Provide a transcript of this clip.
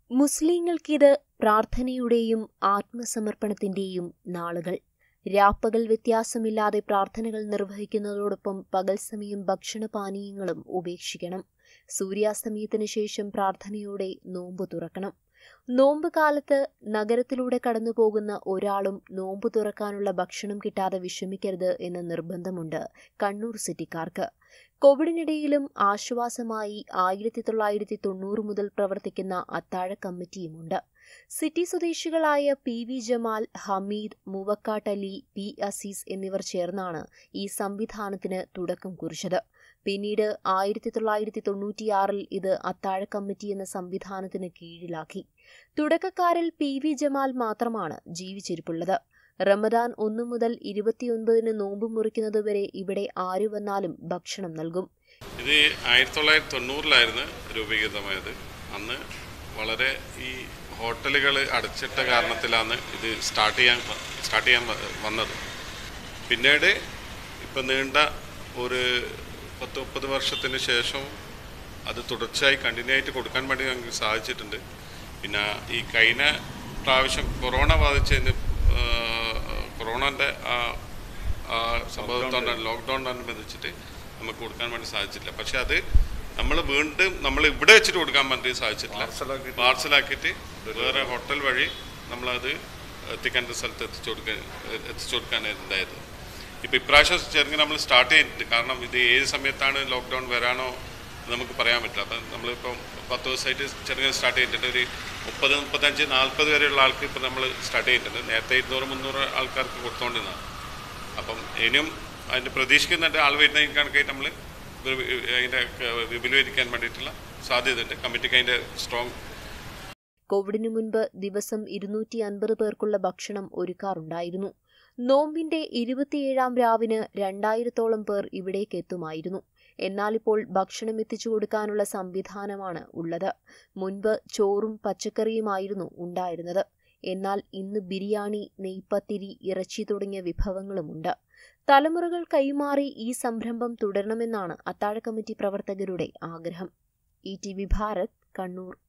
മുസ്ലിങ്ങൾക്കിത് പ്രാർത്ഥനയുടെയും ആത്മസമർപ്പണത്തിന്റെയും നാളുകൾ രാപ്പകൽ വ്യത്യാസമില്ലാതെ പ്രാർത്ഥനകൾ നിർവഹിക്കുന്നതോടൊപ്പം പകൽ സമയം ഭക്ഷണപാനീയങ്ങളും ഉപേക്ഷിക്കണം സൂര്യാസ്തമയത്തിന് ശേഷം പ്രാർത്ഥനയോടെ നോമ്പ് തുറക്കണം നോമ്പ് കാലത്ത് നഗരത്തിലൂടെ കടന്നുപോകുന്ന ഒരാളും നോമ്പ് തുറക്കാനുള്ള ഭക്ഷണം കിട്ടാതെ വിഷമിക്കരുത് എന്ന നിർബന്ധമുണ്ട് കണ്ണൂർ സിറ്റിക്കാർക്ക് കോവിഡിനിടയിലും ആശ്വാസമായി ആയിരത്തി തൊള്ളായിരത്തി തൊണ്ണൂറ് മുതൽ പ്രവർത്തിക്കുന്ന അത്താഴ കമ്മിറ്റിയുമുണ്ട് സിറ്റി സ്വദേശികളായ P V Jamal Hameed Muvakkattali P Azeez എന്നിവർ ചേർന്നാണ് ഈ സംവിധാനത്തിന് തുടക്കം കുറിച്ചത് പിന്നീട് ആയിരത്തി തൊള്ളായിരത്തി തൊണ്ണൂറ്റിയാറിൽ ഇത് അത്താഴ കമ്മിറ്റി എന്ന സംവിധാനത്തിന് കീഴിലാക്കി തുടക്കക്കാരിൽ പി വി ജമാൽ മാത്രമാണ് ജീവിച്ചിരിപ്പുള്ളത് റമദാൻ ഒന്നു മുതൽ ഇരുപത്തിയൊൻപതിന് നോമ്പ് മുറിക്കുന്നതുവരെ ഇവിടെ ആരു വന്നാലും ഭക്ഷണം നൽകും ഇത് ആയിരത്തി തൊള്ളായിരത്തി തൊണ്ണൂറിലായിരുന്നു രൂപീകൃതമായത് അന്ന് വളരെ ഈ ഹോട്ടലുകൾ അടച്ചിട്ട കാരണത്തിലാണ് ഇത് സ്റ്റാർട്ട് ചെയ്യാൻ സ്റ്റാർട്ട് ചെയ്യാൻ വ- വന്നത് പിന്നീട് ഇപ്പം നീണ്ട ഒരു പത്ത് മുപ്പത് വർഷത്തിന് ശേഷം അത് തുടർച്ചയായി കണ്ടിന്യൂ ആയിട്ട് കൊടുക്കാൻ വേണ്ടി ഞങ്ങൾക്ക് സാധിച്ചിട്ടുണ്ട് പിന്നെ ഈ കഴിഞ്ഞ പ്രാവശ്യം കൊറോണ ബാധിച്ചതിന് കൊറോണൻ്റെ ആ ആ സംഭവത്തോടെ ലോക്ക്ഡൗണിനനുബന്ധിച്ചിട്ട് നമുക്ക് കൊടുക്കാൻ വേണ്ടി സാധിച്ചിട്ടില്ല പക്ഷെ അത് നമ്മൾ വീണ്ടും നമ്മൾ ഇവിടെ വെച്ചിട്ട് കൊടുക്കാൻ വേണ്ടി സാധിച്ചിട്ടില്ല പാർസലാക്കിയിട്ട് വേറെ ഹോട്ടൽ വഴി നമ്മളത് എത്തിക്കേണ്ട സ്ഥലത്ത് എത്തിച്ചു കൊടുക്കാൻ എത്തിച്ചു കൊടുക്കാനാണ് ഉണ്ടായത് ഇപ്പം ഇപ്രാവശ്യം ചെറുങ്ങനെ നമ്മൾ സ്റ്റാർട്ട് ചെയ്തിട്ടുണ്ട് കാരണം ഇത് ഏത് സമയത്താണ് ലോക്ക്ഡൗൺ വരാനോ എന്ന് നമുക്ക് പറയാൻ പറ്റില്ല അപ്പം നമ്മളിപ്പം പത്ത് ദിവസമായിട്ട് ചെറുങ്ങനെ സ്റ്റാർട്ട് ചെയ്തിട്ടുണ്ട് ഒരു മുപ്പത് മുപ്പത്തഞ്ച് നാൽപ്പത് വരെയുള്ള ആൾക്ക് ഇപ്പം നമ്മൾ സ്റ്റാർട്ട് ചെയ്തിട്ടുണ്ട് നേരത്തെ ഇരുന്നൂറ് മുന്നൂറ് ആൾക്കാർക്ക് കൊടുത്തുകൊണ്ടിരുന്നതാണ് അപ്പം ഇനിയും അതിൻ്റെ പ്രതീക്ഷിക്കുന്നുണ്ട് ആൾ വരുന്ന കണക്കായിട്ട് നമ്മൾ അതിൻ്റെ വിപുലീകരിക്കാൻ വേണ്ടിയിട്ടുള്ള സാധ്യതയുണ്ട് കമ്മിറ്റിക്ക് അതിൻ്റെ സ്ട്രോങ് കോവിഡിനു മുൻപ് ദിവസം ഇരുന്നൂറ്റി അൻപത് പേർക്കുള്ള ഭക്ഷണം ഒരുക്കാറുണ്ടായിരുന്നു നോമ്പിന്റെ ഇരുപത്തിയേഴാം രാവിന് രണ്ടായിരത്തോളം പേർ ഇവിടേക്ക് എത്തുമായിരുന്നു എന്നാലിപ്പോൾ ഭക്ഷണം എത്തിച്ചു കൊടുക്കാനുള്ള സംവിധാനമാണ് ഉള്ളത് മുൻപ് ചോറും പച്ചക്കറിയുമായിരുന്നു ഉണ്ടായിരുന്നത് എന്നാൽ ഇന്ന് ബിരിയാണി നെയ്പത്തിരി ഇറച്ചി തുടങ്ങിയ വിഭവങ്ങളുമുണ്ട് തലമുറകൾ കൈമാറി ഈ സംരംഭം തുടരണമെന്നാണ് അത്താഴ കമ്മിറ്റി പ്രവർത്തകരുടെ ആഗ്രഹം E T V Bharat Kannur